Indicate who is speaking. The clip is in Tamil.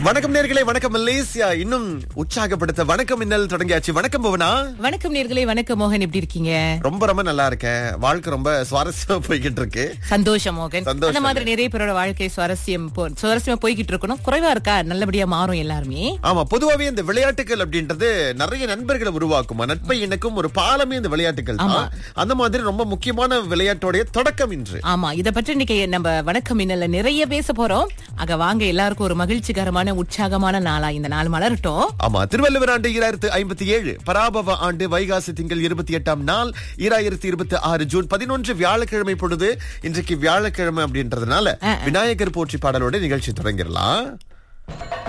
Speaker 1: வணக்கம் நேர்களே வணக்கம் மலேசியா இன்னும் உற்சாகப்படுத்த வணக்கம் மின்னல் தொடங்கியாச்சு வணக்கம் புவனா
Speaker 2: வணக்கம் நேர்களே வணக்கம் மோகன் எப்படி இருக்கீங்க
Speaker 1: ரொம்ப ரொம்ப நல்லா இருக்கேன் வாழ்க்கை ரொம்ப சுவாரஸ்யமா போய்கிட்டு இருக்கு
Speaker 2: சந்தோஷம் மோகன்
Speaker 1: சந்தோஷம்.
Speaker 2: அந்த மாதிரி நிறைய பேரோட வாழ்க்கை சுவாரஸ்யம் போ- சுவாரஸ்யமா போய்கிட்டு இருக்கணும் குறைவா இருக்கா நல்லபடியா மாறும் எல்லாருமே
Speaker 1: ஆமா பொதுவாவே இந்த விளையாட்டுகள் அப்படின்றது நிறைய நண்பர்களை உருவாக்குமா நட்பை இணைக்கும் ஒரு பாலமே இந்த விளையாட்டுகள் தான் அந்த மாதிரி ரொம்ப முக்கியமான விளையாட்டோடைய தொடக்கம் இன்று
Speaker 2: ஆமா இத பற்றி இன்னைக்கு நம்ம வணக்கம் மின்னல்ல நிறைய பேச போறோம் ஆக வாங்க எல்லாருக்கும் ஒரு மகிழ்ச்சிகரமான உற்சாகமான நாளா இந்த நாள் மலரட்டும்
Speaker 1: ஆமா திருவள்ளுவர் ஆண்டு ஈராயிரத்து ஐம்பத்தி ஏழு பராபவ ஆண்டு வைகாசி திங்கள் இருபத்தி எட்டாம் நாள் ஈராயிரத்தி இருபத்தி ஆறு ஜூன் பதினொன்று வியாழக்கிழமை பொழுது இன்றைக்கு வியாழக்கிழமை அப்படின்றதுனால விநாயகர் போற்றி பாடலோட நிகழ்ச்சி தொடங்கிடலாம்